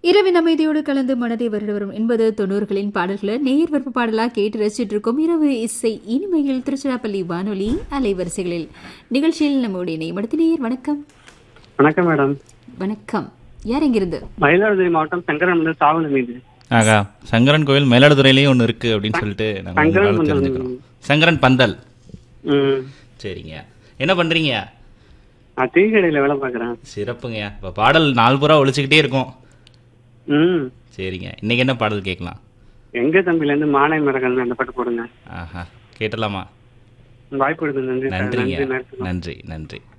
இரவின் அமைதியோடு கலந்து மனதை வருட வரும் என்பது தொண்ணூறுகளின் பாடல்களை நேர் விருப்ப பாடலாக கேட்டு ரசிச்சிட்டு இருக்கோம் இரவு இசை இனிமையில் திருச்சிராப்பள்ளி வானொலி அலைவரிசைகளில் நிகழ்ச்சியில் நம்முடைய நேமடுத்த நேயர் வணக்கம் வணக்கம் மேடம் வணக்கம் யார் எங்கிருந்து மயிலாடுதுறை மாவட்டம் சங்கரன் வந்து சாவல் மீது ஆகா சங்கரன் கோயில் மயிலாடுதுறையிலயும் ஒன்று இருக்கு அப்படின்னு சொல்லிட்டு நாங்கள் சங்கரன் உங்களால பந்தல். தெரிஞ்சுக்கிறோம் சங்கரன் பந்தல் ம் சரிங்க என்ன பண்றீங்க நான் டீ கடையில் வேலை பார்க்குறேன் சிறப்புங்க இப்போ பாடல் நாலு பூரா ஒழிச்சுக்கிட்டே இருக்கும் ம் சரிங்க இன்னைக்கு என்ன பாடல் கேட்கலாம் எங்க தம்பிலேருந்து மானை மரங்கள் அந்த பாட்டு போடுங்க ஆஹா கேட்டலாமா வாய்ப்பு எடுத்து நன்றி சார். நன்றிங்க நன்றி நேரத்துக்கு நன்றி நன்றி